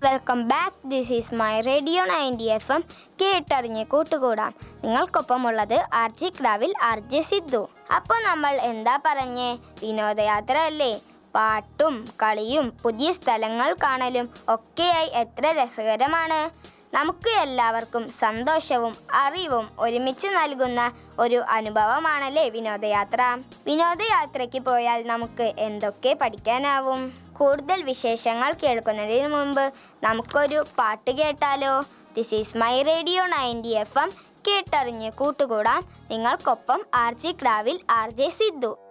welcome back this is my radio ninety F M കേട്ടറിഞ്ഞ് കൂട്ടുകൂടാം നിങ്ങൾക്കൊപ്പമുള്ളത് ആർ ജി ക്ലാവിൽ ആർ ജെ സിദ്ധു അപ്പോൾ നമ്മൾ എന്താ പറഞ്ഞേ വിനോദയാത്ര അല്ലേ പാട്ടും കളിയും പുതിയ സ്ഥലങ്ങൾ കാണലും ഒക്കെയായി എത്ര രസകരമാണ് നമുക്ക് എല്ലാവർക്കും സന്തോഷവും അറിവും ഒരുമിച്ച് നൽകുന്ന ഒരു അനുഭവമാണല്ലേ വിനോദയാത്ര വിനോദയാത്രയ്ക്ക് പോയാൽ നമുക്ക് എന്തൊക്കെ പഠിക്കാനാവും കൂടുതൽ വിശേഷങ്ങൾ കേൾക്കുന്നതിന് മുമ്പ് നമുക്കൊരു പാട്ട് കേട്ടാലോ this is my radio ninety F M കേട്ടറിഞ്ഞ് കൂട്ടുകൂടാൻ നിങ്ങൾക്കൊപ്പം ആർ ജി ക്ലാവിൽ ആർ ജെ സിദ്ധു